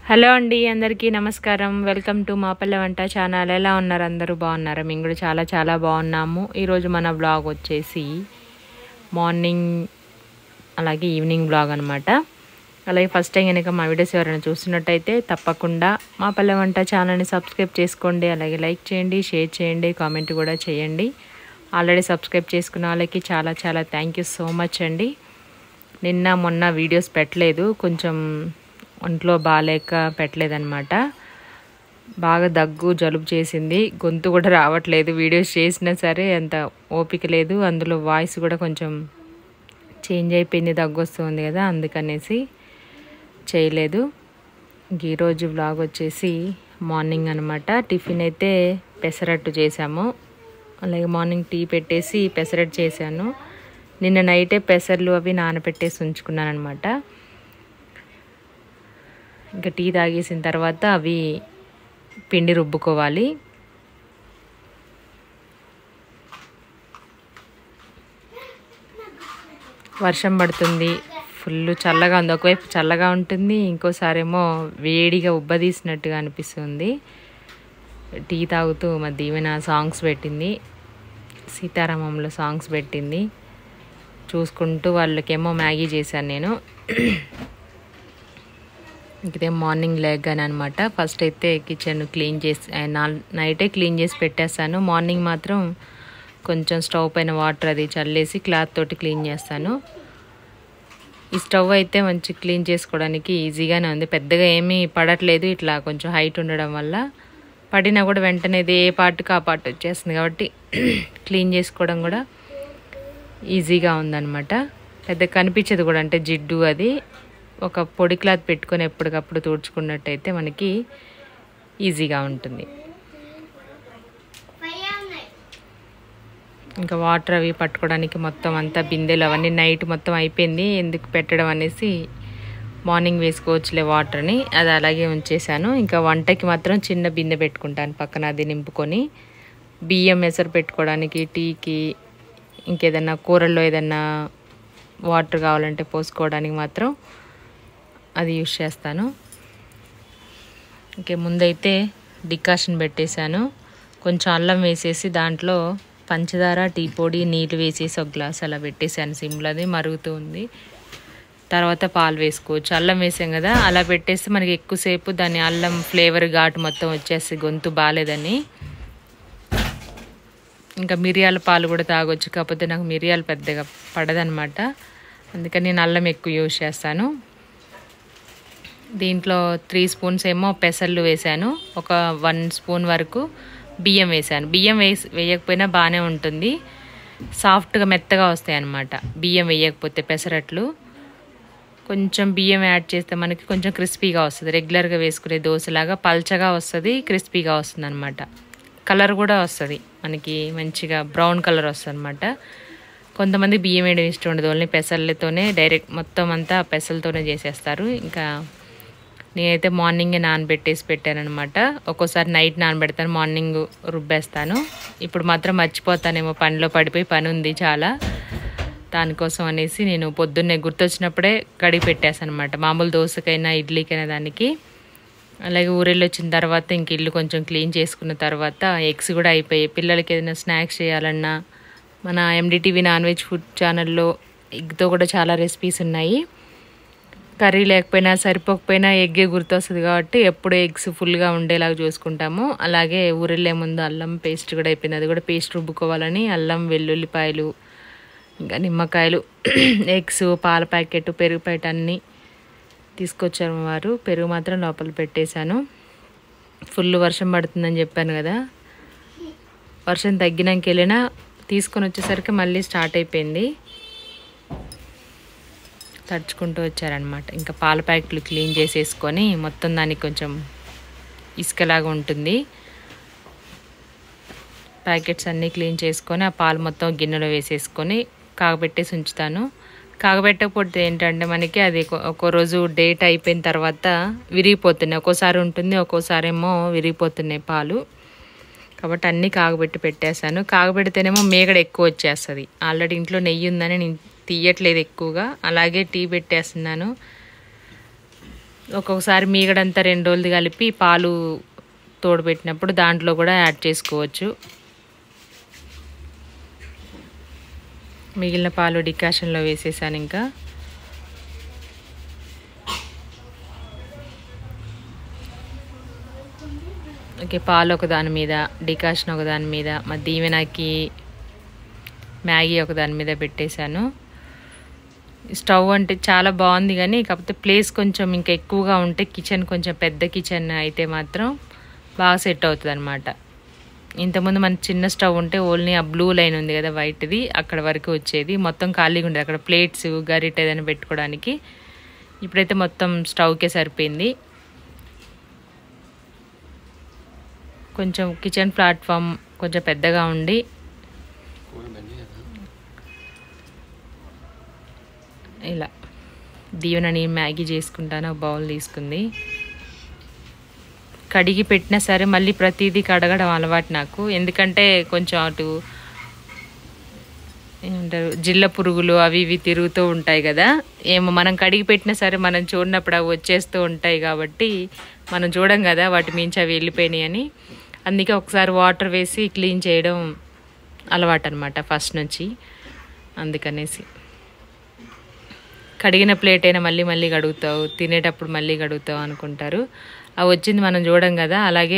Hello అండి అందరికీ నమస్కారం వెల్కమ్ టు మా పల్లె వంట ఛానల్ ఎలా ఉన్నారు అందరూ బాగున్నారా మేము కూడా చాలా చాలా బాగున్నాము ఈరోజు మన బ్లాగ్ వచ్చేసి మార్నింగ్ అలాగే ఈవినింగ్ బ్లాగ్ అనమాట అలాగే ఫస్ట్ టైం కనుక మా వీడియోస్ ఎవరైనా చూస్తున్నట్టయితే తప్పకుండా మా పల్లె వంట ఛానల్ని సబ్స్క్రైబ్ చేసుకోండి అలాగే లైక్ చేయండి షేర్ చేయండి కామెంట్ కూడా చేయండి ఆల్రెడీ సబ్స్క్రైబ్ చేసుకున్న వాళ్ళకి చాలా చాలా థ్యాంక్ యూ సో మచ్ అండి నిన్న మొన్న వీడియోస్ పెట్టలేదు కొంచెం ఒంట్లో బాగాలేక పెట్టలేదన్నమాట బాగా దగ్గు జలుబు చేసింది గొంతు కూడా రావట్లేదు వీడియోస్ చేసినా సరే అంత ఓపిక లేదు అందులో వాయిస్ కూడా కొంచెం చేంజ్ అయిపోయింది దగ్గు వస్తుంది కదా అందుకనేసి చేయలేదు ఇంక ఈరోజు వ్లాగ్ వచ్చేసి మార్నింగ్ అనమాట టిఫిన్ అయితే పెసరట్టు చేసాము అలాగే మార్నింగ్ టీ పెట్టేసి పెసరట్టు చేశాను నిన్న నైటే పెసర్లు అవి నానబెట్టేసి ఉంచుకున్నాను అనమాట ఇంకా టీ తాగేసిన తర్వాత అవి పిండి రుబ్బుకోవాలి వర్షం పడుతుంది ఫుల్ చల్లగా ఉంది ఒకవైపు చల్లగా ఉంటుంది ఇంకోసారేమో వేడిగా ఉబ్బదీసినట్టుగా అనిపిస్తుంది టీ తాగుతూ మా దీవెన సాంగ్స్ పెట్టింది సీతారామంలో సాంగ్స్ పెట్టింది చూసుకుంటూ వాళ్ళకేమో మ్యాగీ చేశాను నేను ఇదే మార్నింగ్ లేగానే అనమాట ఫస్ట్ అయితే కిచెన్ క్లీన్ చేసి నైటే క్లీన్ చేసి పెట్టేస్తాను మార్నింగ్ మాత్రం కొంచెం స్టవ్ పైన వాటర్ అది చల్లేసి క్లాత్ తోటి క్లీన్ చేస్తాను ఈ స్టవ్ అయితే మంచి క్లీన్ చేసుకోవడానికి ఈజీగానే ఉంది పెద్దగా ఏమీ పడట్లేదు ఇట్లా కొంచెం హైట్ ఉండడం వల్ల పడినా కూడా వెంటనే ఇది ఏ పార్ట్కి ఆ పార్ట్ వచ్చేస్తుంది కాబట్టి క్లీన్ చేసుకోవడం కూడా ఈజీగా ఉందన్నమాట పెద్ద కనిపించదు కూడా అంటే జిడ్డు అది ఒక పొడి క్లాత్ పెట్టుకొని ఎప్పటికప్పుడు తుడుచుకున్నట్టయితే మనకి ఈజీగా ఉంటుంది ఇంకా వాటర్ అవి పట్టుకోవడానికి మొత్తం అంతా బిందెలు అవన్నీ నైట్ మొత్తం అయిపోయింది ఎందుకు పెట్టడం అనేసి మార్నింగ్ వేసుకోవచ్చులే వాటర్ని అది అలాగే ఉంచేసాను ఇంకా వంటకి మాత్రం చిన్న బిందె పెట్టుకుంటాను పక్కన అది నింపుకొని బియ్యం ఎసరు పెట్టుకోవడానికి టీకి ఇంకేదన్నా కూరల్లో ఏదన్నా వాటర్ కావాలంటే పోసుకోవడానికి మాత్రం అది యూస్ చేస్తాను ఇంకే ముందైతే డికాషన్ పెట్టేశాను కొంచెం అల్లం వేసేసి దాంట్లో పంచదార టీ పొడి నీళ్ళు వేసేసి ఒక గ్లాస్ అలా పెట్టేశాను సిమ్లో అది మరుగుతూ ఉంది తర్వాత పాలు వేసుకోవచ్చు అల్లం వేసాం కదా అలా పెట్టేస్తే మనకి ఎక్కువసేపు దాని అల్లం ఫ్లేవర్ ఘాటు మొత్తం వచ్చేసి గొంతు బాగాలేదని ఇంకా మిరియాల పాలు కూడా తాగొచ్చు కాకపోతే నాకు మిరియాలు పెద్దగా పడదనమాట అందుకని నేను అల్లం ఎక్కువ యూజ్ చేస్తాను దీంట్లో త్రీ స్పూన్స్ ఏమో పెసర్లు వేసాను ఒక వన్ స్పూన్ వరకు బియ్యం వేసాను బియ్యం వేసి వేయకపోయినా బాగానే ఉంటుంది సాఫ్ట్గా మెత్తగా వస్తాయి అన్నమాట బియ్యం వేయకపోతే పెసరట్లు కొంచెం బియ్యం యాడ్ చేస్తే మనకి కొంచెం క్రిస్పీగా వస్తుంది రెగ్యులర్గా వేసుకునే దోశలాగా పల్చగా వస్తుంది క్రిస్పీగా వస్తుంది అనమాట కలర్ కూడా వస్తుంది మనకి మంచిగా బ్రౌన్ కలర్ వస్తుంది అనమాట కొంతమంది బియ్యం వేయడం ఇష్టం ఉండదు ఓన్లీ పెసర్లతోనే డైరెక్ట్ మొత్తం అంతా పెసలతోనే చేసేస్తారు ఇంకా నేనైతే మార్నింగే నానబెట్టేసి పెట్టానమాట ఒక్కోసారి నైట్ నానబెడతాను మార్నింగ్ రుబ్బేస్తాను ఇప్పుడు మాత్రం మర్చిపోతానేమో పనిలో పడిపోయి పని ఉంది చాలా దానికోసం అనేసి నేను పొద్దున్నే గుర్తొచ్చినప్పుడే కడిగి పెట్టేసాను అనమాట మామూలు దోశకైనా ఇడ్లీకైనా దానికి అలాగే ఊరెళ్ళి వచ్చిన తర్వాత ఇంక ఇల్లు కొంచెం క్లీన్ చేసుకున్న తర్వాత ఎగ్స్ కూడా అయిపోయాయి పిల్లలకి ఏదైనా స్నాక్స్ చేయాలన్నా మన ఎండిటీవీ నాన్ వెజ్ ఫుడ్ ఛానల్లో ఎగ్తో కూడా చాలా రెసిపీస్ ఉన్నాయి కర్రీ లేకపోయినా సరిపోకపోయినా ఎగ్గే గుర్తొస్తుంది కాబట్టి ఎప్పుడు ఎగ్స్ ఫుల్గా ఉండేలాగా చూసుకుంటాము అలాగే ఊరెళ్ళే ముందు అల్లం పేస్ట్ కూడా అయిపోయింది అది కూడా పేస్ట్ రుబ్బుకోవాలని అల్లం వెల్లుల్లిపాయలు ఇంకా నిమ్మకాయలు ఎగ్స్ పాల ప్యాకెట్ పెరుగు ప్యాకెట్ అన్నీ తీసుకొచ్చారు వారు పెరుగు మాత్రం లోపల పెట్టేశాను ఫుల్ వర్షం పడుతుందని చెప్పాను కదా వర్షం తగ్గినాక వెళ్ళినా తీసుకొని వచ్చేసరికి మళ్ళీ స్టార్ట్ అయిపోయింది తడుచుకుంటూ వచ్చారనమాట ఇంకా పాల ప్యాకెట్లు క్లీన్ చేసేసుకొని మొత్తం దానికి కొంచెం ఇసుకలాగా ఉంటుంది ప్యాకెట్స్ అన్నీ క్లీన్ చేసుకొని ఆ పాలు మొత్తం గిన్నెలో వేసేసుకొని కాగబెట్టేసి ఉంచుతాను కాగబెట్టకపోతే ఏంటంటే మనకి అది ఒక్కో రోజు డేట్ అయిపోయిన తర్వాత విరిగిపోతున్నాయి ఒక్కోసారి ఉంటుంది ఒక్కోసారి ఏమో విరిగిపోతున్నాయి పాలు కాబట్టి అన్నీ కాగబెట్టి పెట్టేశాను కాగబెడితేనేమో మేగడ ఎక్కువ వచ్చేస్తుంది ఆల్రెడీ ఇంట్లో నెయ్యి ఉందని నేను తీయట్లేదు ఎక్కువగా అలాగే టీ పెట్టేస్తున్నాను ఒక్కొక్కసారి మీగడంతా రెండు రోజులు కలిపి పాలు తోడుపెట్టినప్పుడు దాంట్లో కూడా యాడ్ చేసుకోవచ్చు మిగిలిన పాలు డికాషన్లో వేసేసాను ఇంకా ఓకే పాలు ఒక దాని మీద డికాషన్ ఒక దాని మీద మా దీవెనకి మ్యాగీ ఒక దాని మీద పెట్టేశాను స్టవ్ అంటే చాలా బాగుంది కానీ కాకపోతే ప్లేస్ కొంచెం ఇంకా ఎక్కువగా ఉంటే కిచెన్ కొంచెం పెద్ద కిచెన్ అయితే మాత్రం బాగా సెట్ అవుతుంది అనమాట ఇంతకుముందు మన చిన్న స్టవ్ ఉంటే ఓన్లీ ఆ బ్లూ లైన్ ఉంది కదా వైట్ది అక్కడ వరకు వచ్చేది మొత్తం ఖాళీగా ఉండేది అక్కడ ప్లేట్స్ గరిట ఏదైనా పెట్టుకోవడానికి ఇప్పుడైతే మొత్తం స్టవ్కే సరిపోయింది కొంచెం కిచెన్ ప్లాట్ఫామ్ కొంచెం పెద్దగా ఉండి ఇలా దీవెనని మ్యాగీ చేసుకుంటాను ఒక బౌల్ తీసుకుంది కడిగి పెట్టినా సరే మళ్ళీ ప్రతిదీ కడగడం అలవాటు నాకు ఎందుకంటే కొంచెం అటు ఏమంటారు జిల్ల పురుగులు అవి ఇవి తిరుగుతూ ఉంటాయి కదా ఏమో మనం కడిగి పెట్టినా సరే మనం చూడనప్పుడు అవి వచ్చేస్తూ ఉంటాయి కాబట్టి మనం చూడం కదా వాటి మించి అవి వెళ్ళిపోయినాయి అని అందుకే ఒకసారి వాటర్ వేసి క్లీన్ చేయడం అలవాటు అనమాట ఫస్ట్ నుంచి అందుకనేసి కడిగిన ప్లేట్ అయినా మళ్ళీ మళ్ళీ కడుగుతావు తినేటప్పుడు మళ్ళీ కడుగుతావు అనుకుంటారు అవి వచ్చింది మనం చూడం కదా అలాగే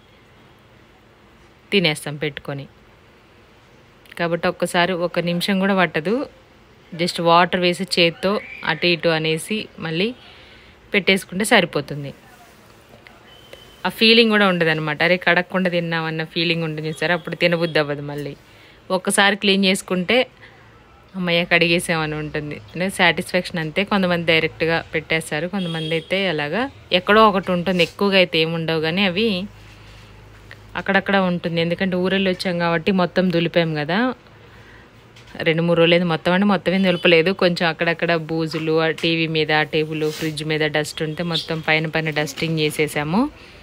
తినేస్తాం పెట్టుకొని కాబట్టి ఒక్కసారి ఒక నిమిషం కూడా పట్టదు జస్ట్ వాటర్ వేసి చేత్తో అటు ఇటు అనేసి మళ్ళీ పెట్టేసుకుంటే సరిపోతుంది ఆ ఫీలింగ్ కూడా ఉండదు అనమాట అరే కడగకుండా తిన్నామన్న ఫీలింగ్ ఉంటుంది సరే అప్పుడు తినబుద్ధి అవ్వదు మళ్ళీ ఒక్కసారి క్లీన్ చేసుకుంటే అమ్మయ్య కడిగేసామని ఉంటుంది అంటే సాటిస్ఫాక్షన్ అంతే కొంతమంది డైరెక్ట్గా పెట్టేస్తారు కొంతమంది అయితే అలాగా ఎక్కడో ఒకటి ఉంటుంది ఎక్కువగా అయితే ఏముండవు కానీ అవి అక్కడక్కడ ఉంటుంది ఎందుకంటే ఊరెళ్ళి వచ్చాం కాబట్టి మొత్తం దులిపాం కదా రెండు మూడు రోజులు మొత్తం అంటే మొత్తం ఏం దులపలేదు కొంచెం అక్కడక్కడ బూజులు ఆ టీవీ మీద ఆ టేబుల్ ఫ్రిడ్జ్ మీద డస్ట్ ఉంటే మొత్తం పైన పైన డస్టింగ్ చేసేసాము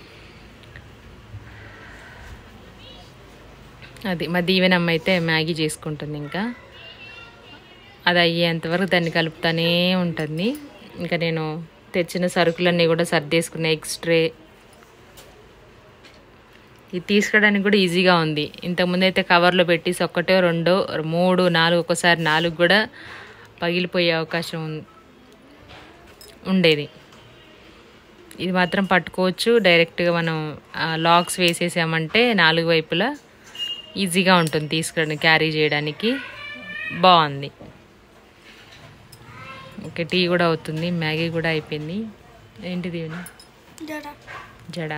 అది మా దీవెనమ్మ అయితే మ్యాగీ చేసుకుంటుంది ఇంకా అది అయ్యేంతవరకు దాన్ని కలుపుతానే ఉంటుంది ఇంకా నేను తెచ్చిన సరుకులన్నీ కూడా సర్దేసుకున్న ఎక్స్ట్రే ఇది తీసుకోవడానికి కూడా ఈజీగా ఉంది ఇంతకుముందు అయితే కవర్లో పెట్టేసి ఒక్కటో రెండో మూడు నాలుగు ఒకసారి నాలుగు కూడా పగిలిపోయే అవకాశం ఉం- ఉండేది ఇది మాత్రం పట్టుకోవచ్చు డైరెక్ట్గా మనం లాక్స్ వేసేసామంటే నాలుగు వైపులా ఈజీగా ఉంటుంది తీసుకుని క్యారీ చేయడానికి బాగుంది ఓకే టీ కూడా అవుతుంది మ్యాగీ కూడా అయిపోయింది ఏంటిది ఇవన్నీ? జడ జడా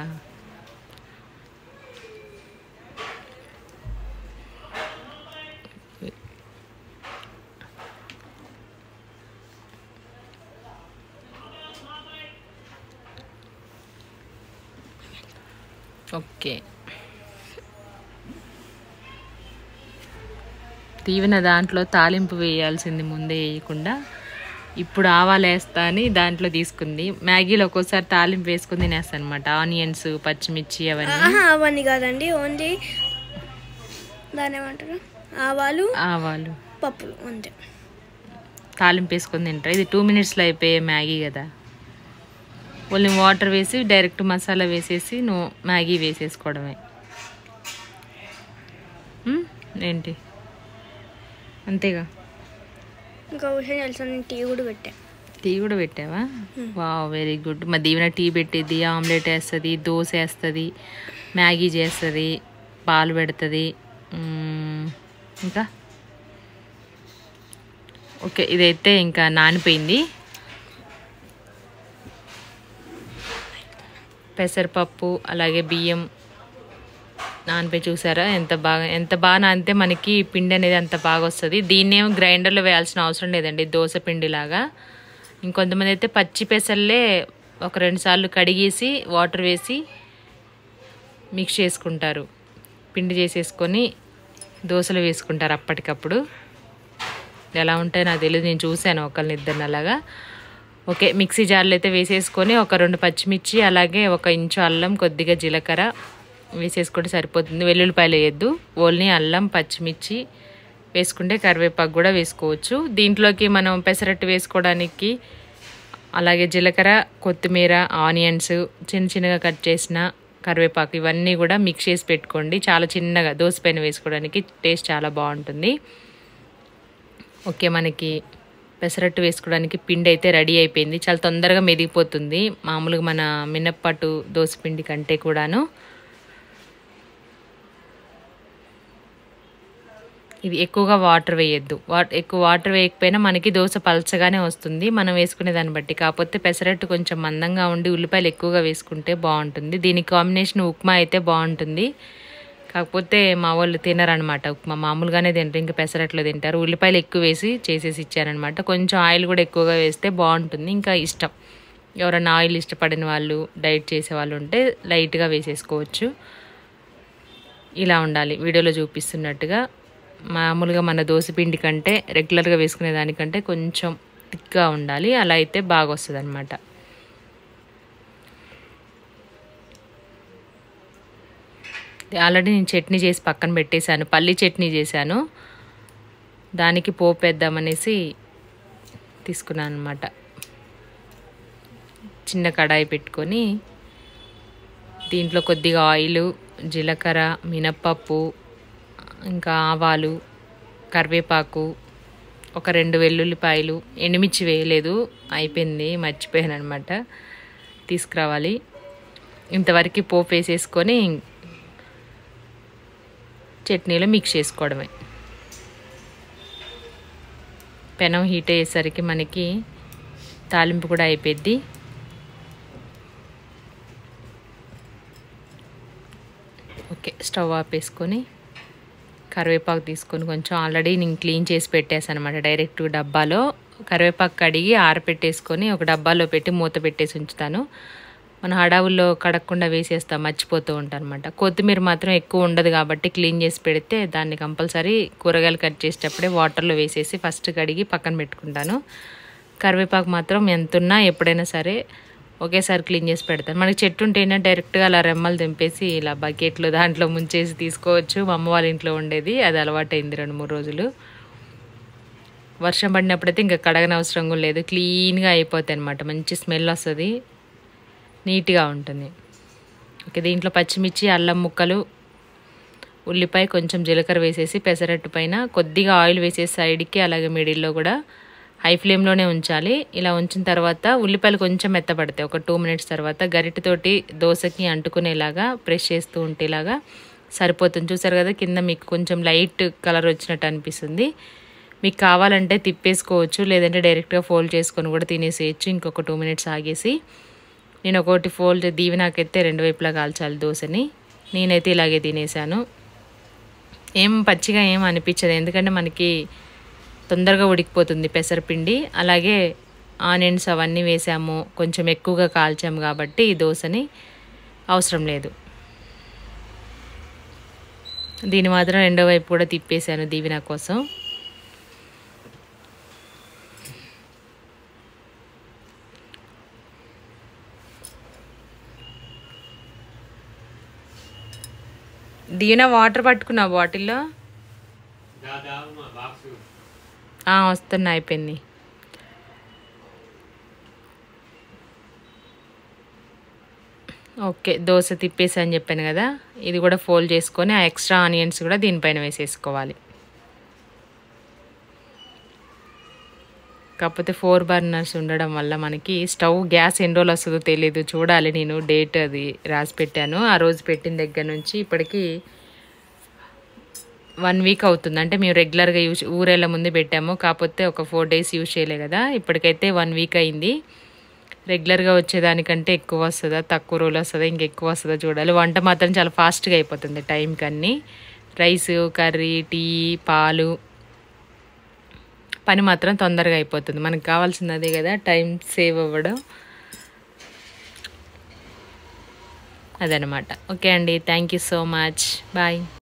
ఓకే తీవిన దాంట్లో తాలింపు వేయాల్సింది ముందే వేయకుండా ఇప్పుడు ఆవాలు వేస్తా అని దాంట్లో తీసుకుంది మ్యాగీలో ఒక్కోసారి తాలింపు వేసుకుని తినేస్తాను అనమాట ఆనియన్స్ పచ్చిమిర్చి అవన్నీ ఆహా అవన్నీ కాదండి ఓన్లీ దాని ఏమంటారు ఆవాలు ఆవాలు పప్పులు అంతే తాలింపు వేసుకొని తింటారు ఇది టూ మినిట్స్లో అయిపోయే మ్యాగీ కదా ఓన్లీ వాటర్ వేసి డైరెక్ట్ మసాలా వేసేసి నువ్వు మ్యాగీ వేసేసుకోవడమే ఉమ్, ఏంటి అంతేగా ఇంకా విషయం తెలుసా నేను టీ కూడా పెట్టా టీ కూడా పెట్టావా వా వెరీ గుడ్ మా దీవెన టీ పెట్టిద్ది ఆమ్లెట్ వేస్తుంది దోశ వేస్తుంది మ్యాగీ చేస్తుంది పాలు పెడుతుంది మ్మ్, ఇంకా ఓకే ఇదైతే ఇంకా నానిపోయింది పెసరపప్పు అలాగే బియ్యం నానిపోయి చూసారా ఎంత బాగా ఎంత బాగా నానితే మనకి పిండి అనేది అంత బాగా వస్తుంది దీన్నేమో గ్రైండర్లో వేయాల్సిన అవసరం లేదండి దోశ పిండిలాగా ఇంకొంతమంది అయితే పచ్చి పెసర్లే ఒక రెండు సార్లు కడిగేసి వాటర్ వేసి మిక్స్ చేసుకుంటారు పిండి చేసేసుకొని దోశలు వేసుకుంటారు అప్పటికప్పుడు ఎలా ఉంటాయో నాకు తెలియదు నేను చూశాను ఒకరిని ఇద్దరిని అలాగా ఓకే మిక్సీ జార్లో అయితే వేసేసుకొని ఒక రెండు పచ్చిమిర్చి అలాగే ఒక ఇంచు అల్లం కొద్దిగా జీలకర్ర వేసేసుకుంటే సరిపోతుంది వెల్లుల్లిపాయలు వేయద్దు ఓన్లీ అల్లం పచ్చిమిర్చి వేసుకుంటే కరివేపాకు కూడా వేసుకోవచ్చు దీంట్లోకి మనం పెసరట్టు వేసుకోవడానికి అలాగే జీలకర్ర కొత్తిమీర ఆనియన్స్ చిన్న చిన్నగా కట్ చేసిన కరివేపాకు ఇవన్నీ కూడా మిక్స్ చేసి పెట్టుకోండి చాలా చిన్నగా దోశ పైన వేసుకోవడానికి టేస్ట్ చాలా బాగుంటుంది ఓకే మనకి పెసరట్టు వేసుకోవడానికి పిండి అయితే రెడీ అయిపోయింది చాలా తొందరగా మెదిగిపోతుంది మామూలుగా మన మినప్పట్టు దోశ పిండి కంటే కూడాను ఇది ఎక్కువగా వాటర్ వేయొద్దు వాట్ ఎక్కువ వాటర్ వేయకపోయినా మనకి దోశ పలచగానే వస్తుంది మనం వేసుకునే దాన్ని బట్టి కాకపోతే పెసరట్టు కొంచెం మందంగా ఉండి ఉల్లిపాయలు ఎక్కువగా వేసుకుంటే బాగుంటుంది దీనికి కాంబినేషన్ ఉప్మా అయితే బాగుంటుంది కాకపోతే మా వాళ్ళు తినరనమాట ఉప్మా మామూలుగానే తింటారు ఇంకా పెసరట్లో తింటారు ఉల్లిపాయలు ఎక్కువ వేసి చేసేసి ఇచ్చారనమాట కొంచెం ఆయిల్ కూడా ఎక్కువగా వేస్తే బాగుంటుంది ఇంకా ఇష్టం ఎవరైనా ఆయిల్ ఇష్టపడిన వాళ్ళు డైట్ చేసే వాళ్ళు ఉంటే లైట్గా వేసేసుకోవచ్చు ఇలా ఉండాలి వీడియోలో చూపిస్తున్నట్టుగా మామూలుగా మన దోశ పిండి కంటే రెగ్యులర్గా వేసుకునే దానికంటే కొంచెం థిక్గా ఉండాలి అలా అయితే బాగా వస్తుంది అనమాట ఆల్రెడీ నేను చట్నీ చేసి పక్కన పెట్టేశాను పల్లి చట్నీ చేశాను దానికి పోపు వేద్దామనేసి తీసుకున్నాను అనమాట చిన్న కడాయి పెట్టుకొని దీంట్లో కొద్దిగా ఆయిల్ జీలకర్ర మినప్పప్పు ఇంకా ఆవాలు కరివేపాకు ఒక రెండు వెల్లుల్లిపాయలు ఎండుమిర్చి వేయలేదు అయిపోయింది మర్చిపోయాను అనమాట తీసుకురావాలి ఇంతవరకు పోపు వేసేసుకొని చట్నీలో మిక్స్ చేసుకోవడమే పెనం హీట్ అయ్యేసరికి మనకి తాలింపు కూడా అయిపోద్ది ఓకే స్టవ్ ఆపేసుకొని కరివేపాకు తీసుకొని కొంచెం ఆల్రెడీ నేను క్లీన్ చేసి పెట్టేసాను అనమాట డైరెక్ట్ డబ్బాలో కరివేపాకు కడిగి ఆరపెట్టేసుకొని ఒక డబ్బాలో పెట్టి మూత పెట్టేసి ఉంచుతాను మన హడావుల్లో కడగకుండా వేసేస్తాం మర్చిపోతూ ఉంటాను అనమాట కొత్తిమీర మాత్రం ఎక్కువ ఉండదు కాబట్టి క్లీన్ చేసి పెడితే దాన్ని కంపల్సరీ కూరగాయలు కట్ చేసేటప్పుడే వాటర్లో వేసేసి ఫస్ట్ కడిగి పక్కన పెట్టుకుంటాను కరివేపాకు మాత్రం ఎంతున్నా ఎప్పుడైనా సరే ఒకేసారి క్లీన్ చేసి పెడతాను మనకి చెట్టు ఉంటేనే డైరెక్ట్గా అలా రెమ్మలు తెంపేసి ఇలా బకెట్లు దాంట్లో ముంచేసి తీసుకోవచ్చు మా అమ్మ వాళ్ళ ఇంట్లో ఉండేది అది అలవాటైంది రెండు మూడు రోజులు వర్షం పడినప్పుడైతే ఇంకా కడగని అవసరం కూడా లేదు క్లీన్గా అయిపోతాయి అనమాట మంచి స్మెల్ వస్తుంది నీట్గా ఉంటుంది ఓకే దీంట్లో పచ్చిమిర్చి అల్లం ముక్కలు ఉల్లిపాయ కొంచెం జీలకర్ర వేసేసి పెసరట్టు పైన కొద్దిగా ఆయిల్ వేసేసి సైడ్కి అలాగే మిడిల్లో కూడా హై ఫ్లేమ్లోనే ఉంచాలి ఇలా ఉంచిన తర్వాత ఉల్లిపాయలు కొంచెం మెత్తపడతాయి ఒక టూ మినిట్స్ తర్వాత గరిటెతోటి దోశకి అంటుకునేలాగా ప్రెస్ చేస్తూ ఉంటేలాగా సరిపోతుంది చూసారు కదా కింద మీకు కొంచెం లైట్ కలర్ వచ్చినట్టు అనిపిస్తుంది మీకు కావాలంటే తిప్పేసుకోవచ్చు లేదంటే డైరెక్ట్గా ఫోల్డ్ చేసుకొని కూడా తినేసేయచ్చు ఇంకొక టూ మినిట్స్ ఆగేసి నేను ఒకటి ఫోల్డ్ దీవెనాకైతే రెండు వైపులా కాల్చాలి దోశని నేనైతే ఇలాగే తినేసాను ఏం పచ్చిగా ఏం అనిపించదు ఎందుకంటే మనకి తొందరగా ఉడికిపోతుంది పెసరపిండి అలాగే ఆనియన్స్ అవన్నీ వేసాము కొంచెం ఎక్కువగా కాల్చాము కాబట్టి ఈ దోశని అవసరం లేదు దీని మాత్రం రెండో వైపు కూడా తిప్పేశాను దీవెన కోసం దీవెన వాటర్ పట్టుకున్నా బాటిల్లో ఆ, వస్తున్నా అయిపోయింది ఓకే దోశ తిప్పేసి అని చెప్పాను కదా ఇది కూడా ఫోల్డ్ చేసుకొని ఆ ఎక్స్ట్రా ఆనియన్స్ కూడా దీనిపైన వేసేసుకోవాలి కాకపోతే ఫోర్ బర్నర్స్ ఉండడం వల్ల మనకి స్టవ్ గ్యాస్ ఎన్ని రోజులు వస్తుందో తెలియదు చూడాలి నేను డేట్ అది రాసి పెట్టాను ఆ రోజు పెట్టిన దగ్గర నుంచి ఇప్పటికి వన్ వీక్ అవుతుంది అంటే మేము రెగ్యులర్గా యూజ్ ఊరేళ్ళ ముందు పెట్టాము కాకపోతే ఒక ఫోర్ డేస్ యూజ్ చేయలే కదా ఇప్పటికైతే వన్ వీక్ అయింది రెగ్యులర్గా వచ్చేదానికంటే ఎక్కువ వస్తుందా తక్కువ రోజులు వస్తుందా ఇంకెక్కువ వస్తుందా చూడాలి వంట మాత్రం చాలా ఫాస్ట్గా అయిపోతుంది టైంకి అన్నీ రైస్ కర్రీ టీ పాలు పని మాత్రం తొందరగా అయిపోతుంది మనకు కావాల్సింది అదే కదా టైం సేవ్ అవ్వడం అదనమాట ఓకే అండి thank you so much bye